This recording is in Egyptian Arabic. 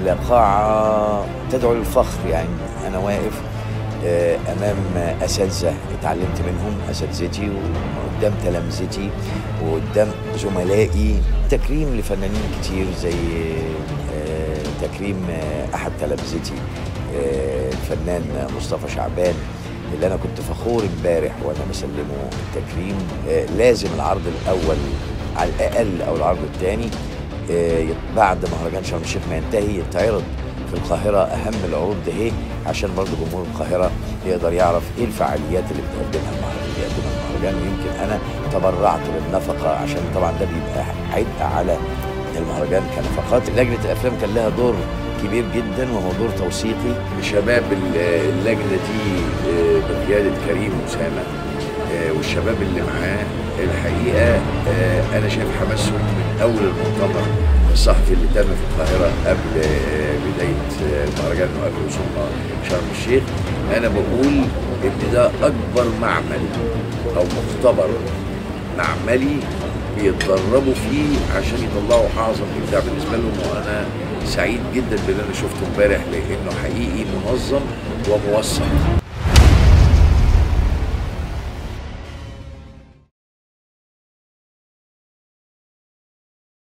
القاعة تدعو للفخر يعني أنا واقف آه، أمام أساتذة اتعلمت منهم أساتذتي وقدام تلامذتي وقدام زملائي تكريم لفنانين كتير زي آه، تكريم آه، أحد تلامذتي آه، الفنان مصطفى شعبان اللي أنا كنت فخور امبارح وأنا بسلمه التكريم آه، لازم العرض الأول على الأقل أو العرض الثاني بعد مهرجان شرم الشيخ ما ينتهي يتعرض في القاهرة أهم العروض ده إيه عشان برضه جمهور القاهرة يقدر يعرف إيه الفعاليات اللي بتقدمها المهرجان بيقدمها المهرجان ويمكن أنا تبرعت بالنفقة عشان طبعا ده بيبقى عبء على المهرجان كنفقات لجنة الأفلام كان لها دور كبير جدا وهو دور توثيقي شباب اللجنة دي آه، بقيادة كريم أسامة آه، والشباب اللي معاه الحقيقة آه، أنا شايف حماسهم من أول المؤتمر الصحفي اللي تم في القاهرة قبل آه، بداية آه، المهرجان وقبل وصولنا شرم الشيخ أنا بقول إن ده أكبر معمل أو مختبر معملي بيتدربوا فيه عشان يطلعوا أعظم إبداع بالنسبة لهم وأنا سعيد جدا باللي أنا شفته امبارح لأنه حقيقي منظم وموثق